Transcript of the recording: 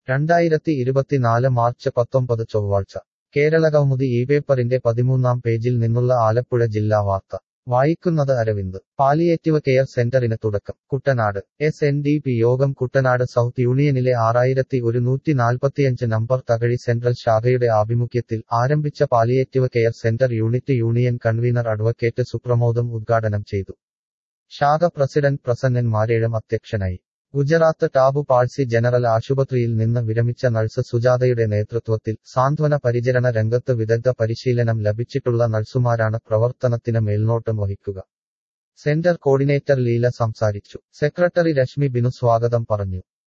രണ്ടായിരത്തി ഇരുപത്തിനാല് മാർച്ച് പത്തൊമ്പത് ചൊവ്വാഴ്ച കേരളകൗമുദി ഈ പേപ്പറിന്റെ പതിമൂന്നാം പേജിൽ നിന്നുള്ള ആലപ്പുഴ ജില്ലാ വാർത്ത വായിക്കുന്നത് അരവിന്ദ് പാലിയേറ്റീവ് കെയർ സെന്ററിന് തുടക്കം Kuttanad S N D P യോഗം കുട്ടനാട് സൗത്ത് യൂണിയനിലെ ആറായിരത്തി ഒരുന്നൂറ്റി നാൽപ്പത്തിയഞ്ച് നമ്പർ തകഴി സെൻട്രൽ ശാഖയുടെ ആഭിമുഖ്യത്തിൽ ആരംഭിച്ച palliative care centre unit union convener advocate Supramodam ഉദ്ഘാടനം ചെയ്തു ശാഖ പ്രസിഡന്റ് പ്രസന്നൻ മാരേഴം അധ്യക്ഷനായി ഗുജറാത്ത് ടാബു പാഴ്സി ജനറൽ ആശുപത്രിയിൽ നിന്ന് വിരമിച്ച നഴ്സ് സുജാതയുടെ നേതൃത്വത്തിൽ സാന്ത്വന പരിചരണ രംഗത്ത് വിദഗ്ധ പരിശീലനം ലഭിച്ചിട്ടുള്ള നഴ്സുമാരാണ് പ്രവർത്തനത്തിന് മേൽനോട്ടം വഹിക്കുക സെന്റർ കോർഡിനേറ്റർ ലീല സംസാരിച്ചു സെക്രട്ടറി രശ്മി ബിനു സ്വാഗതം പറഞ്ഞു